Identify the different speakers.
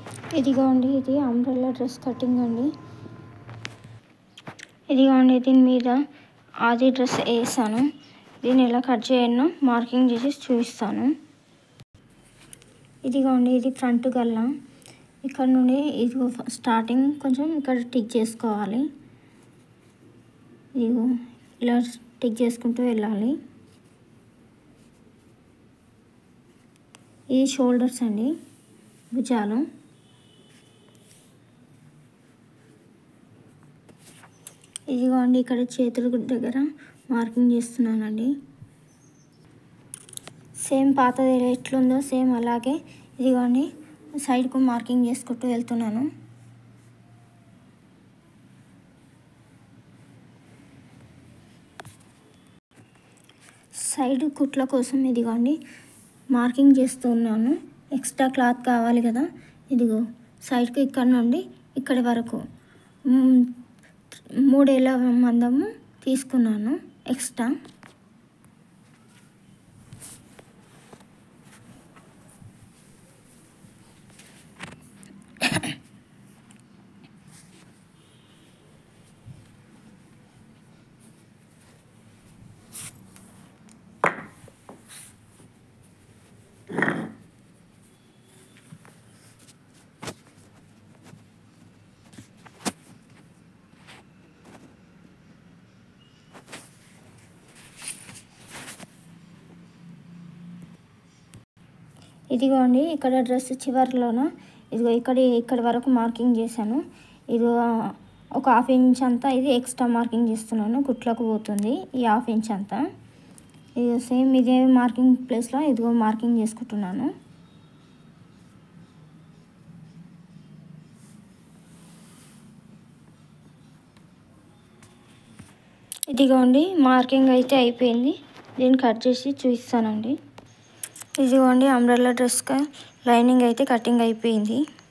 Speaker 1: ఇదిగోండి ఇది umbrella dress cutting అండి ఇదిగోండి దీని మీద ఆది డ్రెస్ వేసాను దీన్ని ఎలా కట్ చేయను మార్కింగ్ చేసి చూపిస్తాను ఇదిగోండి ఇది ఫ్రంట్ గల్ల ఇక్కడ నుండి ఇది స్టార్టింగ్ కొంచెం ఇక్కడ టిక్ చేసుకోవాలి ఇదిగో ఇలా టిక్ చేసుకుంటూ వెళ్ళాలి ఇది షోల్డర్స్ అండి భుజాలు ఇదిగోండి ఇక్కడ చేతుల దగ్గర మార్కింగ్ చేస్తున్నానండి సేమ్ పాతది ఎట్లుందో సేమ్ అలాగే ఇదిగోండి సైడ్కు మార్కింగ్ చేసుకుంటూ వెళ్తున్నాను సైడ్ కుట్ల కోసం ఇదిగోండి మార్కింగ్ చేస్తున్నాను ఎక్స్ట్రా క్లాత్ కావాలి కదా ఇదిగో సైడ్కి ఇక్కడ నుండి ఇక్కడి వరకు మ్, మూడేళ్ళ మందము తీసుకున్నాను ఎక్స్ట్రా ఇదిగోండి ఇక్కడ డ్రెస్ చివరిలోన ఇదిగో ఇక్కడ ఇక్కడ వరకు మార్కింగ్ చేశాను ఇది ఒక హాఫ్ ఇంచ్ అంతా ఇది ఎక్స్ట్రా మార్కింగ్ చేస్తున్నాను కుట్లకు పోతుంది ఈ హాఫ్ ఇంచ్ అంతా ఇది సేమ్ ఇదే మార్కింగ్ ప్లేస్లో ఇదిగో మార్కింగ్ చేసుకుంటున్నాను ఇదిగోండి మార్కింగ్ అయితే అయిపోయింది దీన్ని కట్ చేసి చూపిస్తానండి ఇదిగోండి అంబ్రెల్లా డ్రెస్గా లైనింగ్ అయితే కటింగ్ అయిపోయింది